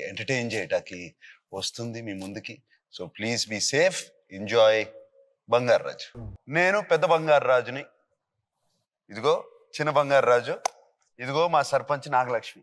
Entertain చేయటానికి వస్తుంది మీ ముందుకి so please be safe enjoy Bangaru Raju నేను పెద్ద బంగారు రాజుని ఇదిగో చిన్న బంగారు రాజు ఇదిగో మా సర్పంచ్ నాగలక్ష్మి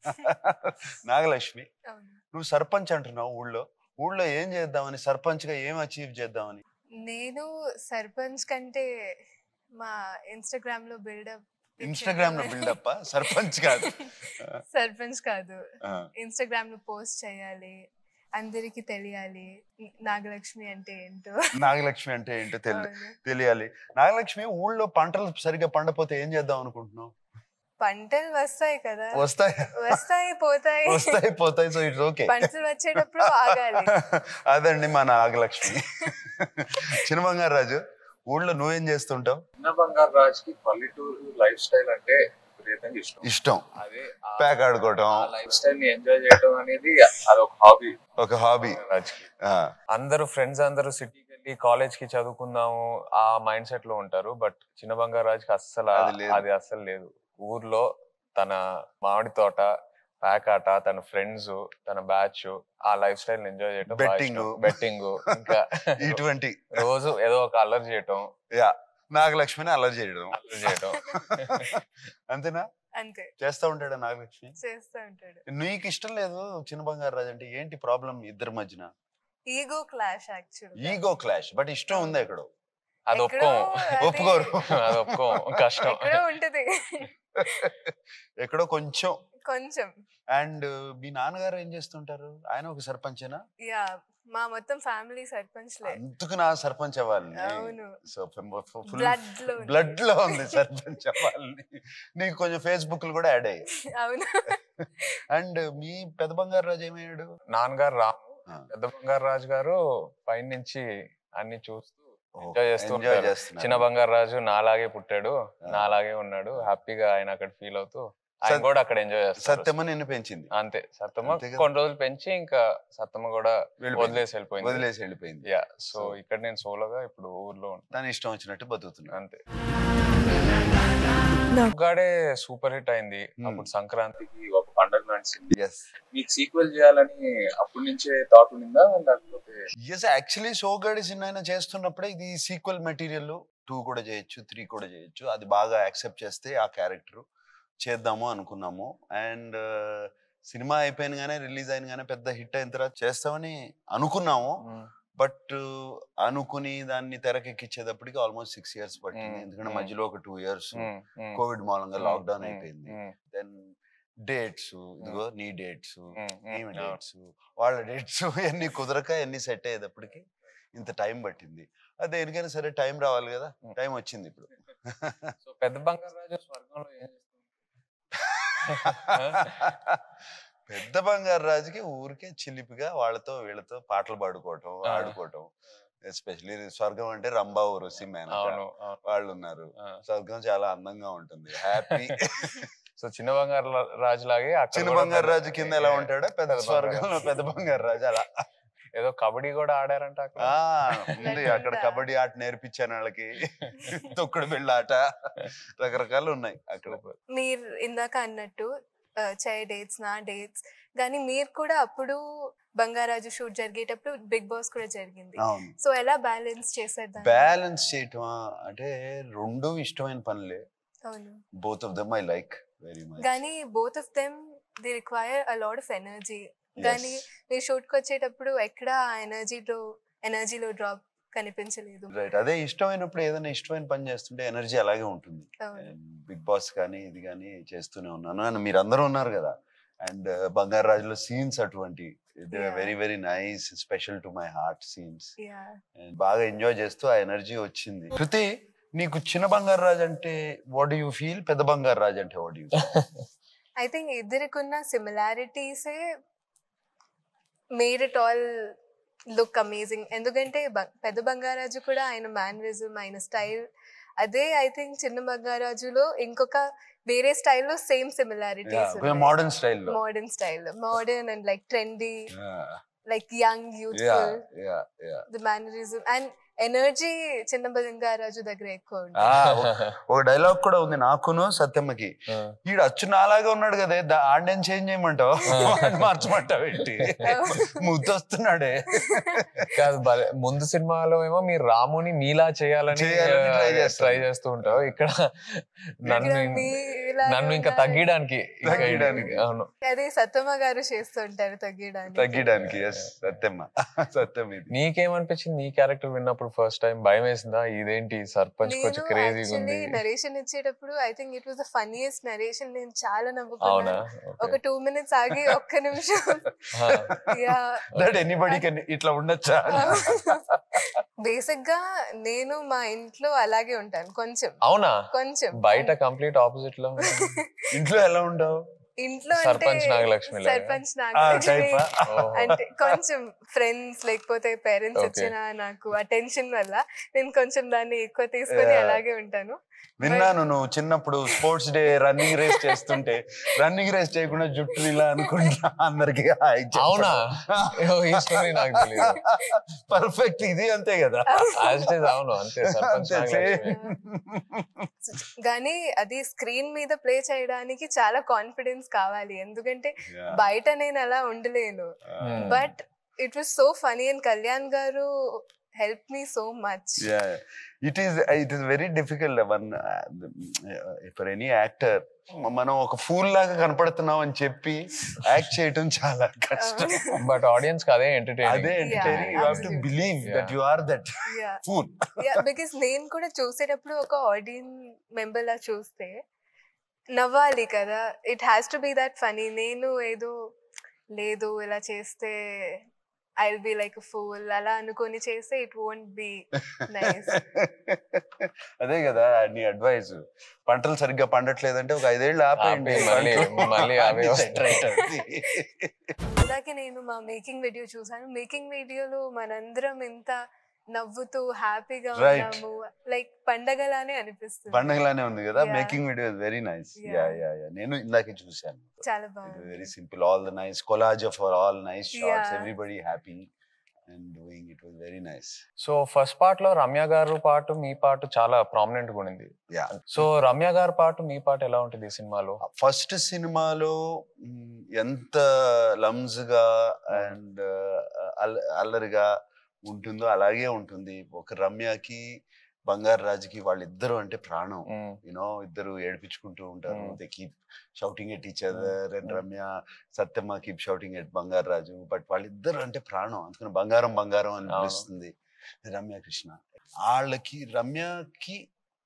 నాగలక్ష్మి అవును. నువ్వు సర్పంచ్ అంటున్నావు ఊళ్ళో ఊళ్ళో ఏం చేద్దామని సర్పంచ్ గా ఏం అచీవ్ చేద్దామని నేను సర్పంచ్ కంటే మా ఇన్స్టాగ్రామ్ లో బిల్డప్ ఇన్స్టాగ్రామ్ లో బిల్డప్ సర్పంచ్ కాదు సర్పంచ్ కాదు ఆ, ఇన్స్టాగ్రామ్ లో పోస్ట్ చేయాలి అందరికి తెలియాలి నాగలక్ష్మి అంటే ఏంటో నాగలక్ష్మి అంటే ఏంటో తెలి అవును. తెలియాలి నాగలక్ష్మి ఊళ్ళో పంటలు సరిగ్గా పండపోతే ఏం చేద్దాం అనుకుంటున్నావు పంటలు వస్తాయి కదా వస్తాయి వస్తాయి పోతాయి వస్తాయి పోతాయి సో ఇట్స్ ఓకే పంటలు వచ్చేటప్పుడు ఆగాలి అదండి మా నాగలక్ష్మి చిన్న బంగారు రాజు ఊళ్ళో నువ్వేం చేస్తుంటావు చిన్న బంగారు రాజుకి పల్లెటూరు లైఫ్ స్టైల్ అంటే విపరీతంగా ఇష్టం ఇష్టం అదే ప్యాక్ ఆడుకోవటం ఆ లైఫ్ స్టైల్ ని ఎంజాయ్ చేయడం అనేది అదొక హాబీ ఒక హాబీ రాజుకి అందరూ ఫ్రెండ్స్ అందరూ సిటీకి వెళ్ళి కాలేజ్ కి చదువుకుందాము ఆ మైండ్ సెట్ లో ఉంటారు బట్ చిన్న బంగారు రాజుకి అస్సలు ఆ- అది లేదు. అది అస్సలు లేదు ఊర్లో తన మామిడి తోట ప్యాక్ ఆట తన ఫ్రెండ్స్ తన బ్యాచ్ ఆ లైఫ్ స్టైల్ ఎంజాయ్ చేయడం Betting. బెట్టింగ్ ఇంకా ఇటువంటి రోజు ఏదో ఒక అల్లరి చేయటం యా నాగలక్ష్మిని అల్లరి చేయడం అల్లరి చేయటం అంతేనా అంతే చేస్తా ఉంటాడా నాగలక్ష్మి చేస్తూ ఉంటాడు నీకు ఇష్టం లేదు చిన్న బంగారు రాజు అంటే ఏంటి ప్రాబ్లం ఇద్దరి మధ్యన ego clash actual ego clash but ఇష్టం ఉంది ఎక్కడో అది ఒప్పుకోం ఒప్పుకోరు. అది ఒప్పుకోం కష్టం ఎక్కడో ఉంటది ఎక్కడో కొంచెం కొంచెం అండ్ మీ నాన్నగారు ఏం చేస్తుంటారు ఆయన ఒక సర్పంచేనా యా మా మొత్తం ఫ్యామిలీ సర్పంచ్లే అందుకు నా సర్పంచ్ అవ్వాలని అవును సో ఫుల్ బ్లడ్ లో ఉంది. బ్లడ్ లో ఉంది సర్పంచ్ అవ్వాలని నీకు కొంచెం ఫేస్బుక్ కూడా యాడ్ అయ్యాయి అవును అండ్ మీ పెద్ద బంగారు రాజు ఏమయ్యాడు నాన్నగారు రాము ఆ. పెద్ద బంగారు రాజు గారు పైన నుంచి అన్ని చూస్తూ ఓ, ఎంజాయ్ చేస్తూ ఎంజాయ్ ఉంటారు. చేస్తున్నారు. చిన్న బంగారు రాజు నాలాగే పుట్టాడు ఆ. నాలాగే ఉన్నాడు హ్యాపీగా ఆయన అక్కడ ఫీల్ అవుతూ ఆయన సత్- కూడా అక్కడ ఎంజాయ్ చేస్తారు సత్యమ్మ నిన్ను పెంచింది అంతే సత్తమ్మ అంతే కదా. కొన్ని రోజులు పెంచి ఇంకా సత్తమ్మ కూడా వెళ్ళిపోయింది. వదిలేసి వెళ్ళిపోయింది వదిలేసి వెళ్ళిపోయింది యా సో So- ఇక్కడ నేను సోలోగా ఇప్పుడు ఊర్లో ఉంటాను తన ఇష్టం వచ్చినట్టు బతుకుతున్నాను అంతే ఉగాడే సూపర్ హిట్ అయింది Hmm. అప్పుడు సంక్రాంతికి ఒక పండుగ నడిచింది ఎస్ మీకు సీక్వెల్ చేయాలని అప్పటి నుంచే థాట్ ఉండిందా లేకపోతే ఎస్ యాక్చువల్లీ సోగడి సినిమా చేస్తున్నప్పుడే ఇది సీక్వెల్ మెటీరియల్ టూ కూడా చేయొచ్చు త్రీ కూడా చేయొచ్చు అది బాగా యాక్సెప్ట్ చేస్తే ఆ క్యారెక్టర్ చేద్దాము అనుకున్నాము అండ్ సినిమా అయిపోయినగానే రిలీజ్ అయినగానే పెద్ద హిట్ అయిన తర్వాత చేస్తామని అనుకున్నాము బట్ అనుకుని దాన్ని తెరకెక్కించేటప్పటికి ఆల్మోస్ట్ సిక్స్ ఇయర్స్ పట్టింది Mm, ఎందుకంటే mm. మధ్యలో ఒక two years Hmm, hmm, Covid మూలంగా hmm, లాక్డౌన్ hmm, అయిపోయింది hmm, దెన్ డేట్స్ ఇదిగో నీ డేట్స్ hmm, hmm, ఈమె అవును. డేట్స్ వాళ్ళ డేట్స్ ఎన్ని కుదరక ఎన్ని సెట్ అయ్యేటప్పటికి ఇంత టైం పట్టింది అది దేనికైనా సరే టైం రావాలి కదా Hmm. టైం వచ్చింది ఇప్పుడు సో పెద్ద బంగారు రాజు స్వర్గంలో ఏం పెద్ద బంగారు రాజుకి ఊరికే చిలిపిగా వాళ్ళతో వీళ్ళతో పాటలు పాడుకోవటం ఆ. ఆడుకోవటం ఎస్పెషలీ స్వర్గం అంటే రంభా ఊరసి మేనక అవును అవును. వాళ్ళు ఉన్నారు ఆ. స్వర్గం చాలా అందంగా ఉంటుంది హ్యాపీ సో చిన్న బంగారు లా- రాజు లాగే అక్కడ చిన్న కూడా బంగారు పెద్ద- రాజు కింద ఎలా ఉంటాడో పెద్ద పెద్ద బంగారు స్వర్గంలో రాజు. పెద్ద బంగారు రాజు అలా ఏదో కబడ్డీ కూడా ఆడారంట అక్కడ ఆ ఉంది అక్కడ లేకుండా. కబడ్డీ ఆట నేర్పించాను వాళ్ళకి తొక్కుడు బిళ్ళ ఆట రకరకాలు ఉన్నాయి అక్కడ Super. మీరు ఇందాక అన్నట్టు ఆ, చై డేట్స్ నా డేట్స్ కానీ మీరు కూడా అప్పుడు బంగారాజు షూట్ జరిగేటప్పుడు బిగ్ బాస్ కూడా జరిగింది అవును సో ఎలా బ్యాలెన్స్ చేశారు దాన్ని? బ్యాలెన్స్ చేయటం అంటే రెండు ఇష్టమైన పనులే అవును both of them I like very much కానీ both of them the require a lot of energy కానీ మీరు షూట్ కి వచ్చేటప్పుడు ఎక్కడ ఆ ఎనర్జీలో ఎనర్జీలో డ్రాప్ కనిపించలేదు రైట్ అదే ఇష్టమైనప్పుడు ఏదైనా ఇష్టమైన పని చేస్తుంటే ఎనర్జీ అలాగే ఉంటుంది అవును బిగ్ బాస్ కానీ ఇది కానీ చేస్తూనే ఉన్నాను అండ్ మీరు అందరూ ఉన్నారు కదా అండ్ బంగారు రాజులో సీన్స్ అటువంటి Yeah. Very very nice special to my heart scenes yeah బాగా ఎంజాయ్ చేస్తూ ఆ ఎనర్జీ వచ్చింది శృతి నీకు చిన్న బంగారు రాజు అంటే వాట్ యూ ఫీల్ పెద్ద బంగారు రాజు అంటే వాట్ యూ ఐ థింక్ ఇద్దరికున్న సిమిలారిటీసే made it all look amazing ఎందుకంటే బ- పెద్ద బంగారాజు కూడా ఆయన మేనరిజం ఆయన స్టైల్ అదే ఐ థింక్ చిన్న బంగారాజులో ఇంకొక వేరే స్టైల్లో సేమ్ సిమిలారిటీస్ మోడర్న్ స్టైల్లో modern style modern and like trendy like young youthful the mannerism and energy చిన్న బంగారాజు దగ్గర ఎక్కువ ఉంటుంది ఆ, ఒక- ఒక డైలాగ్ కూడా ఉంది నాకును సత్యమ్మకి ఈడు అచ్చు నాలాగా ఉన్నాడు కదే దా- ఆడిని చేంజ్ చేయమంటావు మార్చమంటావు ఏంటి ముద్దొస్తున్నాడే కాదు భలే- ముందు సినిమాలో ఏమో మీరు రాముని మీలా చేయాలని చేయాలని try చేస్తాను. ట్రై చేస్తూ ఉంటావు ఇక్కడ నన్ను ఇక్కడ మీలాగా నన్ను ఇంకా ఉండాలి. తగ్గియడానికి ఇంకా తగ్గియడానికి. అవును అది సత్తమ్మ గారు చేస్తుంటారు తగ్గడానికి తగ్గడానికి ఎస్ సత్యమ్మ సత్యం ఇది నీకేమనిపించింది నీ క్యారెక్టర్ విన్నప్పుడు ఫస్ట్ టైం భయం వేసిందా ఇదేంటి సర్పంచ్ నేను కొంచెం క్రేజీగా యాక్చువల్లీ ఉంది నరేషన్ ఇచ్చేటప్పుడు I think it was the funniest narration నేను చాలా అవునా నవ్వుకున్నాను ఒక టూ మినిట్స్ ఆగి ఒక్క నిమిషం యా దట్ ఎనీబడి కెన్ ఇట్లా ఉండొచ్చా బేసిక్ గా నేను మా ఇంట్లో అలాగే ఉంటాను కొంచెం అవునా కొంచెం బయట కంప్లీట్ ఆపోజిట్ లో ఉంది. ఇంట్లో ఎలా ఉండవు ఇంట్లో అంటే సర్పంచ్ నాగలక్ష్మి లాగా? సర్పంచ్ ఆ నాగలక్ష్మి టైప్ ఓహో. అంటే కొంచెం ఫ్రెండ్స్ లేకపోతే పేరెంట్స్ Okay. ఇచ్చిన నాకు అటెన్షన్ వల్ల నేను కొంచెం దాన్ని ఎక్కువ తీసుకొని Yeah. అలాగే ఉంటాను విన్నాను నువ్వు చిన్నప్పుడు స్పోర్ట్స్ డే రన్నింగ్ రేస్ చేస్తుంటే రన్నింగ్ రేస్ చేయకుండా జుట్టు ఇలా అనుకుంటా అందరికి అవునా ఏవో ఈ స్టోరీ నాకు తెలియదు పర్ఫెక్ట్ ఇది అంతే కదా యాజ్ ఇట్ ఈస్ అవును అంతే సర్పంచ్ అంతే, నాగలక్ష్మి. కానీ అది స్క్రీన్ మీద ప్లే చేయడానికి చాలా కాన్ఫిడెన్స్ కావాలి ఎందుకంటే Yeah. బయట నేను అలా ఉండలేను Hmm. But it was so funny and Kalyan garu help me so much yeah it is it is very difficult one uh, for any actor మనం ఒక ఫూల్ లాగా కనపడుతున్నాం అని చెప్పి యాక్ట్ చేయటం చాలా కష్టం బట్ ఆడియన్స్ కి అదే ఎంటర్టైనింగ్ అదే entertaining you have to absolutely. Believe that Yeah. You are that yeah fool yeah because నేను కూడా చూసేటప్పుడు ఒక ఆడియన్స్ మెంబర్ లా చూస్తే నవ్వాలి కదా it has to be that funny నేను ఏదో లేదు ఇలా చేస్తే I will be like fool అలా అనుకొని చేస్తే ఇట్ వోంట్ బి నైస్ అదే కదా నీ అడ్వైస్ పంటలు సరిగ్గా పండట్లేదంటే ఒక ఐదేళ్ళు ఆపేయండి ఆపి మళ్ళీ- పంటలు మళ్ళీ అవే అన్ని వస్తాయి. set right అవుతాయి. అలాగే నేను మా మేకింగ్ వీడియో చూసాను మేకింగ్ వీడియోలో మనందరం ఇంత నవ్వుతూ హ్యాపీగా Right. ఉన్నాము లైక్ పండగలానే అనిపిస్తుంది పండగలానే ఉంది కదా Yeah. Making video very nice yeah Yeah. Yeah yeah నేను ఇందాకే చూశాను చాలా బాగుంది very simple all the nice collage for all nice shorts Yeah. Everybody happy and doing it was very nice so first part లో రమ్య గారు పాటు మీ పాటు చాలా ప్రామినెంట్ గా ఉంది యా సో రమ్య గారి పాటు మీ పాట ఎలా ఉంటుంది ఈ సినిమాలో ఫస్ట్ సినిమాలో మ్, ఎంత లమ్స్ గా అండ్ అల్లరిగా ఉంటుందో అలాగే ఉంటుంది ఒక రమ్యకి బంగారు రాజుకి వాళ్ళిద్దరు అంటే ప్రాణం మ్మ్. యూనో ఇద్దరు ఏడిపించుకుంటూ ఉంటారు Mm. They keep shouting at each other and Ramya Satyamma keep shouting at Bangaru Raju but వాళ్ళిద్దరు అంటే ప్రాణం అందుకని బంగారం బంగారం అని అవును. పిలుస్తుంది రమ్య కృష్ణ వాళ్ళకి రమ్యకి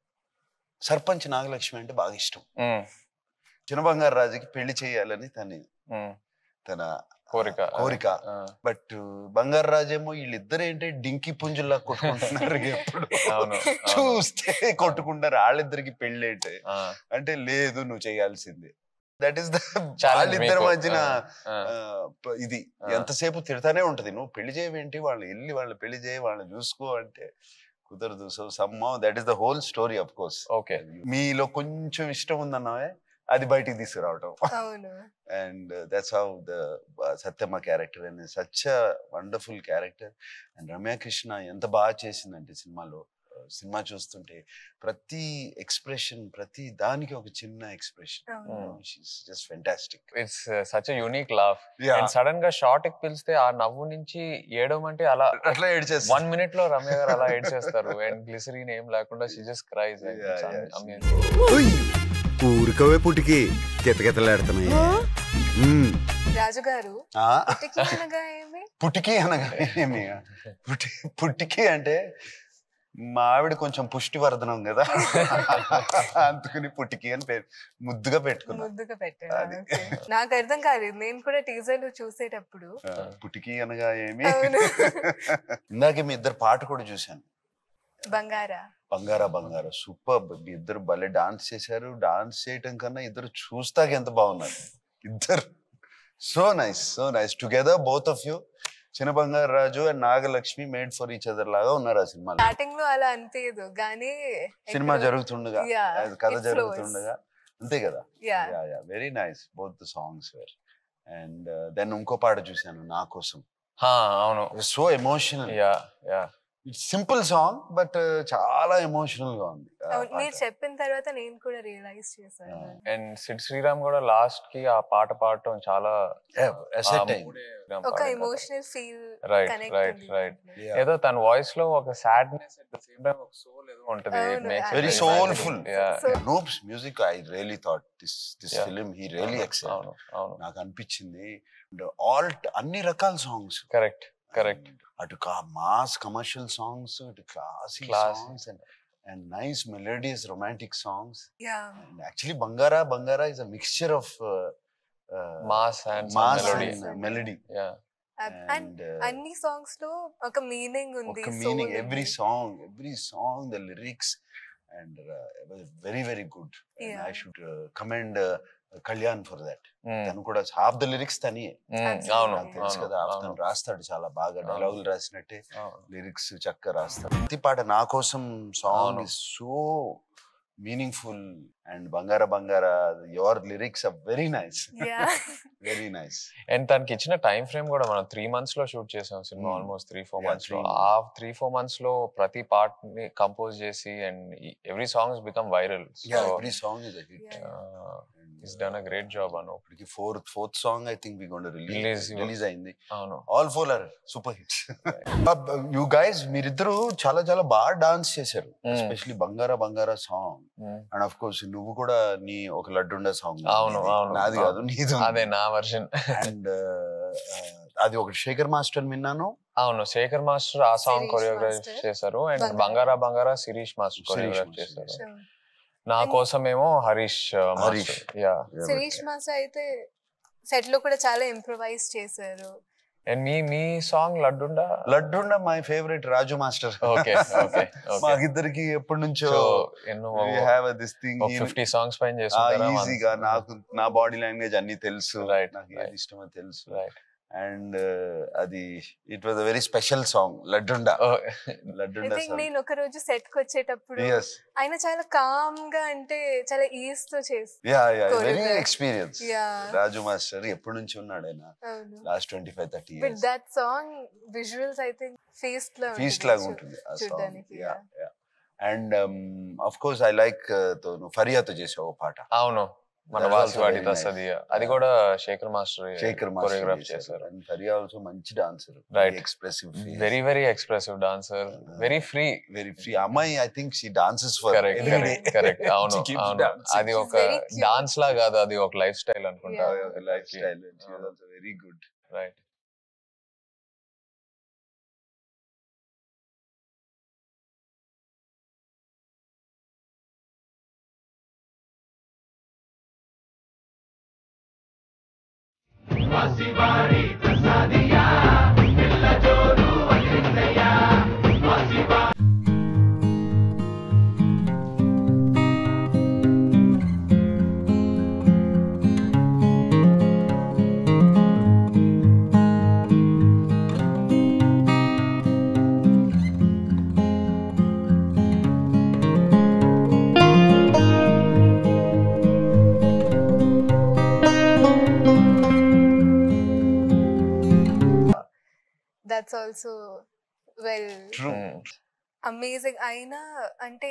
సర్పంచ్ నాగలక్ష్మి అంటే బాగా ఇష్టం మ్మ్. చిన్న బంగారు రాజుకి పెళ్లి చేయాలని తన మ్మ్. తన కోరిక కోరిక ఆ, బట్ బంగారు రాజేమో వీళ్ళిద్దరు ఏంటి డింకి పుంజుల్లా కొట్టుకుంటున్నారు ఎప్పుడు అవును, అవును. చూస్తే కొట్టుకుంటారు వాళ్ళిద్దరికి పెళ్లి ఏంటి ఆ, అంటే లేదు నువ్వు చేయాల్సిందే దట్ ఈస్ ద challenge వాళ్ళిద్దరి మీకు. మధ్యన ఆ, ఆ, ప- ఇది ఆ. ఎంతసేపు తిడతానే ఉంటది నువ్వు పెళ్లి చేయవేంటి వాళ్ళు వెళ్ళి వాళ్ళు పెళ్లి చేయి వాళ్ళని చూసుకో అంటే కుదరదు so some that is the whole story of course okay మీలో కొంచెం ఇష్టం ఉందన్నావే అది బయటికి తీసుకురావటం అవును and that's how the Satyamma character and such wonderful character and Ramya Krishna ఎంత బాగా చేసిందంటే సినిమాలో uh, సినిమా చూస్తుంటే ప్రతి ఎక్స్ప్రెషన్ ప్రతి దానికి ఒక చిన్న ఎక్స్ప్రెషన్ అవును just fantastic it's such unique laugh and sudden గా షార్ట్ కి పిలిస్తే ఆ నవ్వు నుంచి ఏడవం అంటే అలా అట్లా ఏడ్చేస్తా వన్ మినిట్ లో రమ్య గారు అలా ఏడ్ చేస్తారు అండ్ గ్లిసరీన్ ఏం లేకుండా she just cries Yeah, yeah, amazing ఊరుకోవే పుట్టికి కితకితలాడుతున్నాయి మ్మ్. రాజుగారు ఆ, పుట్టికి అనగా ఏమి పుట్టికి అనగా ఏమి పుట్టి పుట్టికి అంటే మా ఆవిడ కొంచెం పుష్టి వర్ధనం కదా అందుకని పుట్టికి అని పేరు ముద్దుగా పెట్టుకున్నా ముద్దుగా పెట్టాడు అది. Okay. నాకు అర్థం కాలేదు నేను కూడా టీజర్ లో చూసేటప్పుడు ఆ, పుట్టికి అనగా ఏమి అవును. ఇందాకే మీ ఇద్దరు పాట కూడా చూశాను బంగారా బంగారా బంగారా సూపర్ మీ ఇద్దరు భలే డాన్స్ చేశారు డాన్స్ చేయటం కన్నా ఇద్దరు చూస్తాక ఎంత బాగున్నారు ఇద్దరు so nice so nice together both of you చిన్న Bangaru Raju and Nagalakshmi made for each other లాగా ఉన్నారు ఆ సినిమాలో స్టార్టింగ్ లో అలా అనిపించదు కానీ సినిమా ఎక్కడో- జరుగుతుండగా Yeah, అది కథ it flows. జరుగుతుండగా అంతే కదా Yeah. Yeah yeah very nice both the songs were and then ఇంకో పాట చూశాను నా కోసం అవును so emotional yeah yeah it's simple song but చాలా ఎమోషనల్ గా ఉంది ఆ అవును, మీరు పాట. చెప్పిన తర్వాత నేను కూడా రియలైజ్ చేశాను ఆ. అండ్ సిడ్ శ్రీరామ్ కూడా లాస్ట్ కి ఆ పాట పాడటం చాలా Yeah, asset అయింది. ఒక emotional feel right connect right right Yeah. ఏదో తన వాయిస్ లో ఒక sadness at the same time ఒక సోల్ ఏదో ఉంటది It అవును, makes it Very Very soulful. Yeah. So- Noob's music, I really thought this this Yeah. film he really excelled. అవును అవును నాకు అనిపించింది ఆల్ అన్ని రకాల సాంగ్స్ కరెక్ట్ కరెక్ట్ అటు మాస్ కమర్షియల్ సాంగ్స్ ఇటు classic Classic. Songs and and nice melodious romantic songs yeah actually Bangara Bangara is a mixture of mass and mass melody and- melody yeah and అన్ని songs లో ఒక meaning ఉంది ఒక soul meaning every ఉంది. Song every song the lyrics and very very good Yeah. I should commend Kalyan for that తను కూడా half the lyrics తని Absolutely. అవును నాకు తెలుసు అవును, కదా half తను అవును, రాస్తాడు చాలా బాగా అవును. డైలాగులు రాసినట్టే అవును. లిరిక్స్ చక్కగా రాస్తాడు ప్రతి పాట నా కోసం సాంగ్ అవును. Is so meaningful and Bangara Bangara your lyrics are very nice Yeah. Very nice and తనకి ఇచ్చిన టైం ఫ్రేమ్ కూడా మనం త్రీ మంత్స్ లో షూట్ చేసాం సినిమా Hmm. Almost three four Yeah, months లో three ఆ త్రీ ఫోర్ మంత్స్ లో ప్రతి పార్ట్ ని కంపోజ్ చేసి and every songs become viral yeah every song is a hit Yeah. Is done a great job Anu ఇప్పటికి fourth fourth song I think we gone release Release, release అయింది అవును all four are super hits you guys మీరిద్దరు చాలా చాలా బాగా dance చేశారు Mm. Especially Bangara Bangara song Hmm. And of course నువ్వు కూడా నీ ఒక లడ్డుండే సాంగ్ అవును, అవును, నాది కాదు నీది అదే నా వర్షన్ అండ్ అది ఒకటి శేఖర్ మాస్టర్ విన్నాను అవును శేఖర్ మాస్టర్ ఆ సాంగ్ శిరీష్ కొరియోగ్రాఫ్ మాస్టర్. చేశారు and Bangara. Bangara Bangara Shirish master Shirish choreograph master చేశారు Sure. నా And- కోసమేమో హరీష్ హరీష్. యా శిరీష్ మాస్టర్ అయితే సెట్ లో కూడా చాలా ఇంప్రొవైజ్ చేశారు అండ్ మీ మీ సాంగ్ లడ్డుండా లడ్డుండ my favourite Raju master okay okay okay మాకిద్దరికి ఎప్పటి నుంచో సో ఎన్నో have this thing fifty songs పైన చేస్తుంటారా ఈజీగా నాకు నా బాడీ లాంగ్వేజ్ అన్ని తెలుసు Right, నాకు right. ఏది ఇష్టమో తెలుసు రైట్ అండ్ అది it was a very special song లడ్డుండ ఐ లడ్డుండ థింక్ నేను ఒక రోజు సెట్ కి వచ్చేటప్పుడు ఎస్ ఆయన చాలా కామ్ గా అంటే చాలా ఈజ్ తో చేసి yeah yeah very Choreograph. Experience Yeah. Raju master ఎప్పటి నుంచి ఉన్నాడు ఆయన అవును last twenty five thirty but years that song visuals I think feast లా ఫీస్ట్ లాగా ఉంటుంది ఆ సాంగ్ చూడ్డానికి, yeah yeah. Yeah and of course I like ఫరియాతో చేసావు పాట అవును మన That was also వాసివాడి very దసది nice. అది కూడా Shekhar master Shekhar choreograph master చేశారు అండ్ ఫరియా ఆల్సో మంచి dancer Right. Expressive very very expressive dancer very free very free అమ్మాయి I think she dances for correct correct correct అవును అవును అది She's ఒక very cute. డాన్స్ లా కాదు అది ఒక లైఫ్ స్టైల్ అనుకుంటా Yeah. Lifestyle very good right that's also well true amazing అయినా అంటే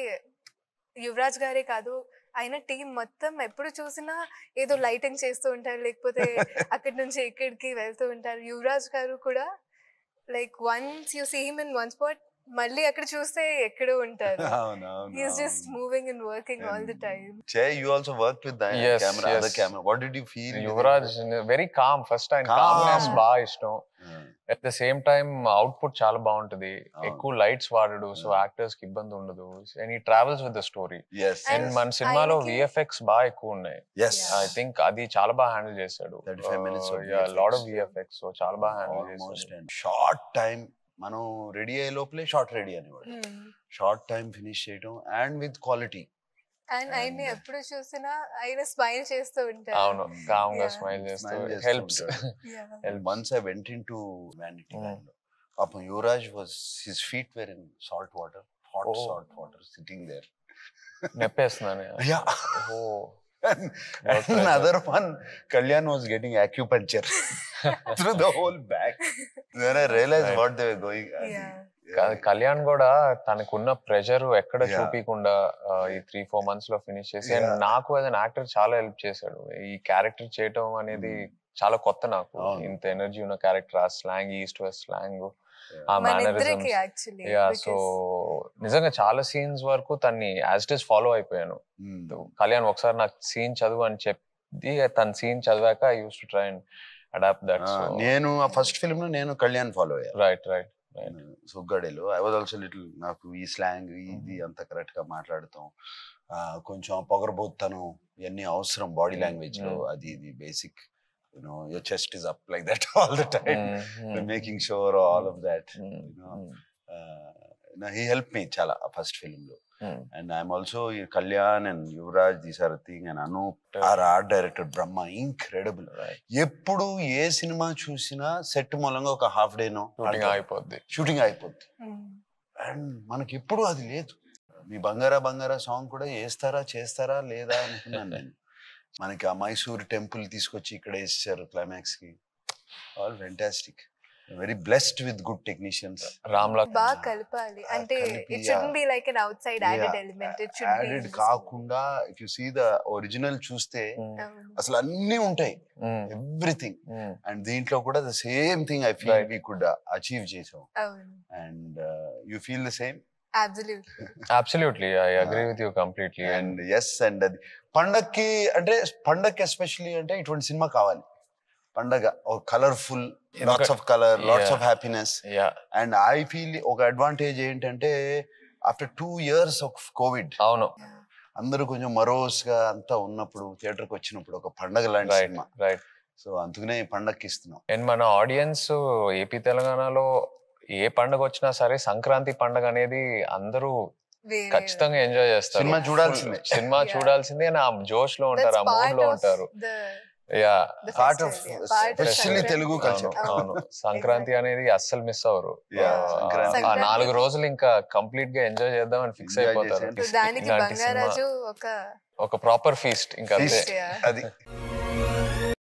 యువరాజ్ గారే కాదు ఆయన టీం మొత్తం ఎప్పుడు చూసినా ఏదో లైటింగ్ చేస్తూ ఉంటారు లేకపోతే అక్కడి నుంచి ఇక్కడికి వెళ్తూ ఉంటారు యువరాజ్ గారు కూడా like once you see him in one spot మళ్ళీ అక్కడ చూస్తే ఎక్కడో ఉంటారు he is just moving and working all the time చే you also work with Yes, camera other yes. Camera what did you feel Yuvaraj very calm first ఆయన Calm. Calmness బాగా ఇష్టం at the same time output చాలా బాగుంటది అవును. ఎక్కువ lights వాడడు so Yeah. Actors కి ఇబ్బంది ఉండదు అండ్ ఈ travels with the story yes And and మన సినిమాలో ఆయనకి- విఎఫ్ఎక్స్ బాగా ఎక్కువ ఉన్నాయి ఎస్ Yeah. ఐ థింక్ అది చాలా బాగా హ్యాండిల్ చేశాడు 35 minutes of load of VFX. VFX so చాలా బాగా హ్యాండిల్ ఆల్మోస్ట్ చేశాడు అండ్ షార్ట్ టైం మనం రెడీ అయ్యే లోపలే షార్ట్ రెడీ అనేవాడు షార్ట్ టైం ఫినిష్ చేయడం అండ్ విత్ క్వాలిటీ అండ్ ఆయన్ని And- ఎప్పుడు చూసినా ఆయన స్మైల్ చేస్తూ ఉంటారు అవును కామ్ గా Yeah. స్మైల్ చేస్తూ Smile చేస్తూ హెల్ప్స్ ఉంటాడు. Yeah. And once I went into Vanity Mm. Land, Papa Yuvraj was his feet were in salt water, hot Oh. salt water, sitting there. నెప్పేస్తున్నాను Yeah. ఓ and, What and pleasure. another one, Kalyan was getting acupuncture through the whole back. Then I realized Right. what they were going. and Yeah. క- కళ్యాణ్ కూడా తనకున్న pressure ఎక్కడ Yeah. చూపించకుండా ఆ, ఈ three four months లో ఫినిష్ చేసి and Yeah. నాకు యాజ్ అన్ యాక్టర్ చాలా హెల్ప్ చేశాడు ఈ క్యారెక్టర్ చేయటం అనేది చాలా కొత్త నాకు అవును. ఇంత ఎనర్జీ ఉన్న క్యారెక్టర్ ఆ స్లాంగ్ ఈస్ట్ వెస్ట్ స్లాంగ్ ఆ మన మేనరిజం ఇద్దరికి యాక్చువల్లీ యా సో నిజంగా చాలా సీన్స్ వరకు తన్ని యాజ్ ఇట్ ఇస్ ఫాలో అయిపోయాను కళ్యాణ్ ఒకసారి నాకు సీన్ చదువు అని చెప్పి తన సీన్ చదివాక I use to try and adapt that ఆ, నేను ఆ ఫస్ట్ ఫిల్మ్ లో నేను కళ్యాణ్ ఫాలో అయ్యాను రైట్ రైట్ సుగ్గడేలో ఐ వాజ్ ఆల్సో లిటిల్ నాకు ఈ స్లాంగ్ ఇది అంత కరెక్ట్ గా మాట్లాడతాం ఆ, కొంచెం పొగరబోతాను ఇవన్నీ అవసరం బాడీ లాంగ్వేజ్ లో Mm. అది ఇది basic you know your chest is up like that all the time making sure all of that he help me చాలా ఫస్ట్ ఫిల్మ్ లో and I'm also Kalyan and Yuvaraj these are thing and Anoop are art director Brahma incredible ఎప్పుడు ఏ సినిమా చూసినా set మూలంగా ఒక half డేనో shooting అయిపోద్ది షూటింగ్ అయిపోద్ది అండ్ మనకి ఎప్పుడు అది లేదు మీ బంగారా బంగారా సాంగ్ కూడా వేస్తారా చేస్తారా లేదా అనుకున్నాను నేను మనకి ఆ మైసూర్ టెంపుల్ తీసుకొచ్చి ఇక్కడ వేసారు క్లైమాక్స్ కి all fantastic very blessed with good technicians Ram బాగా కలపాలి అంటే కలిపి, it should yeah. Be like an outside added element it should be added కాకుండా if you see the original చూస్తే అసలు అన్నీ ఉంటాయి ఎవ్రీథింగ్ అండ్ దీంట్లో కూడా the same thing I feel Right. We could achieve చేసాం అవును and you feel the same absolute absolutely I agree with you completely and yes and అది పండక్కి అంటే పండక్కి ఎస్పెషల్లీ అంటే ఇటువంటి సినిమా కావాలి పండగ colourful lots of colour lots Yeah. Of happiness yeah and I feel ఒక అడ్వాంటేజ్ ఏంటంటే after two years of Covid అవును అందరూ కొంచెం మరోస్ గా అంతా ఉన్నప్పుడు థియేటర్కి వచ్చినప్పుడు ఒక పండగ లాంటి రైట్ సినిమా రైట్ సో అందుకనే ఈ పండక్కి ఇస్తున్నాం అండ్ మన ఆడియన్స్ ఏపీ తెలంగాణలో ఏ పండగ వచ్చినా సరే సంక్రాంతి పండగ అనేది అందరూ వేరే ఖచ్చితంగా ఎంజాయ్ చేస్తారు సినిమా చూడాల్సిందే. Full సినిమా Yeah. చూడాల్సిందే ఆ జోష్ లో ఉంటారు ఆ That's మూడ్ part లో of ఉంటారు the yeah the part of festival, yeah. Part of especially Sankrant. Telugu culture అవును, అవును సంక్రాంతి అనేది అస్సలు మిస్ అవ్వరు Yeah, ఆ, సంక్రాంతి. ఆ నాలుగు రోజులు ఇంకా కంప్లీట్ గా ఎంజాయ్ చేద్దాం అని ఫిక్స్ Enjoy అయిపోతారు చేసేయండి. So దానికి ఇలాంటి సినిమా బంగారాజు ఒక ఒక ప్రాపర్ ఫీస్ట్ ఇంకా అంతే Yeah. అది